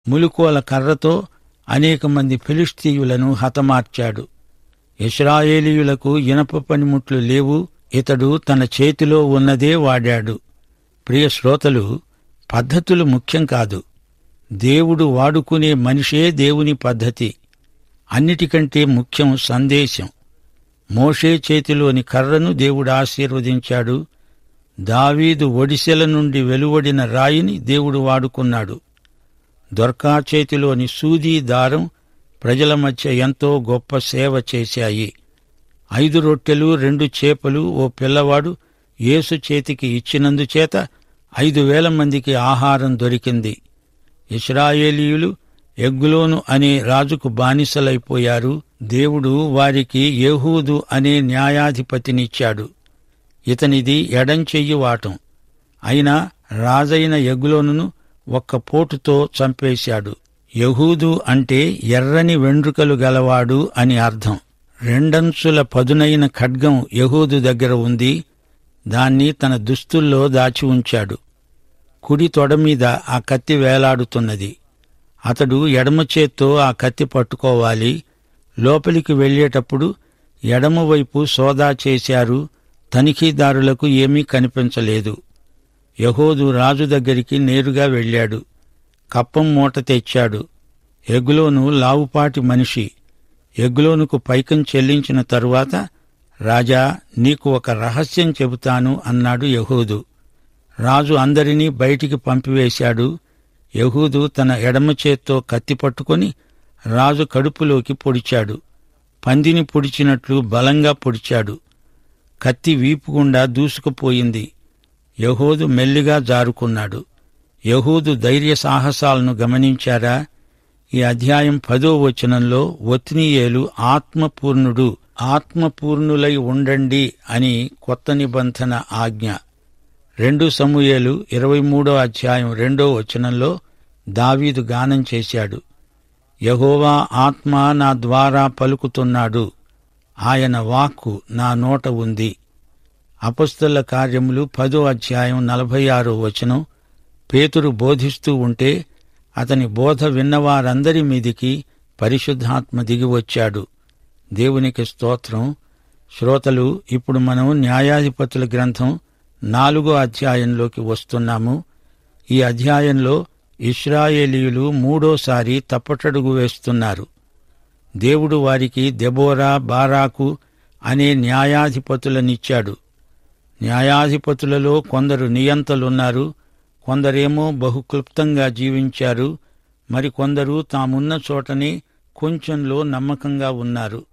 ములుకోల కర్రతో అనేక మంది ఫిలిస్తీయులను హతమార్చాడు ఇస్రాయేలీయులకు ఇనప పనిముట్లు లేవు ఇతడు తన చేతిలో ఉన్నదే వాడాడు ప్రియ శ్రోతలు పద్ధతులు ముఖ్యం కాదు దేవుడు వాడుకునే మనిషే దేవుని పద్ధతి అన్నిటికంటే ముఖ్యం సందేశం మోషే చేతిలోని కర్రను దేవుడు ఆశీర్వదించాడు దావీదు ఒడిసెల నుండి వెలువడిన రాయిని దేవుడు వాడుకున్నాడు దొర్కా చేతిలోని సూదీ దారం ప్రజల మధ్య ఎంతో గొప్ప సేవ చేశాయి ఐదు రొట్టెలు రెండు చేపలు ఓ పిల్లవాడు యేసు చేతికి ఇచ్చినందుచేత ఐదు వేల మందికి ఆహారం దొరికింది ఇస్రాయేలీయులు ఎగ్గులోను అనే రాజుకు బానిసలైపోయారు దేవుడు వారికి యెహూదు అనే న్యాయాధిపతినిచ్చాడు ఇతనిది ఎడంచెయ్యి వాటం అయినా రాజైన ఎగ్గులోనును ఒక్క పోటుతో చంపేశాడు యహూదు అంటే ఎర్రని వెండ్రుకలు గలవాడు అని అర్థం రెండంచుల పదునైన ఖడ్గం యహూదు దగ్గర ఉంది దాన్ని తన దుస్తుల్లో దాచి ఉంచాడు కుడి తొడ మీద ఆ కత్తి వేలాడుతున్నది అతడు ఎడమ చేత్తో ఆ కత్తి పట్టుకోవాలి లోపలికి వెళ్ళేటప్పుడు ఎడమవైపు సోదా చేశారు తనిఖీదారులకు ఏమీ కనిపించలేదు యహోదు రాజు దగ్గరికి నేరుగా వెళ్ళాడు కప్పం మూట తెచ్చాడు ఎగ్లోను లావుపాటి మనిషి ఎగ్లోనుకు పైకం చెల్లించిన తరువాత రాజా నీకు ఒక రహస్యం చెబుతాను అన్నాడు యహూదు రాజు అందరినీ బయటికి పంపివేశాడు యహూదు తన ఎడమ చేత్తో కత్తి పట్టుకొని రాజు కడుపులోకి పొడిచాడు పందిని పొడిచినట్లు బలంగా పొడిచాడు కత్తి వీపుగుండా దూసుకుపోయింది యహూదు మెల్లిగా జారుకున్నాడు యహూదు ధైర్య సాహసాలను గమనించారా ఈ అధ్యాయం పదో వచనంలో ఒత్నీయేలు ఆత్మపూర్ణుడు ఆత్మపూర్ణులై ఉండండి అని కొత్త నిబంధన ఆజ్ఞ రెండు సమూయేలు ఇరవై మూడో అధ్యాయం రెండో వచనంలో దావీదు గానం చేశాడు యహోవా ఆత్మ నా ద్వారా పలుకుతున్నాడు ఆయన వాక్కు నా నోట ఉంది అపస్తుల కార్యములు పదో అధ్యాయం నలభై ఆరో వచనం పేతురు బోధిస్తూ ఉంటే అతని బోధ విన్నవారందరి మీదికి పరిశుద్ధాత్మ దిగివచ్చాడు దేవునికి స్తోత్రం శ్రోతలు ఇప్పుడు మనం న్యాయాధిపతుల గ్రంథం నాలుగో అధ్యాయంలోకి వస్తున్నాము ఈ అధ్యాయంలో ఇస్రాయేలీయులు మూడోసారి తప్పటడుగు వేస్తున్నారు దేవుడు వారికి దెబోరా బారాకు అనే న్యాయాధిపతులనిచ్చాడు న్యాయాధిపతులలో కొందరు నియంతలున్నారు కొందరేమో బహుక్లుప్తంగా జీవించారు మరికొందరు తామున్న చోటనే కొంచెంలో నమ్మకంగా ఉన్నారు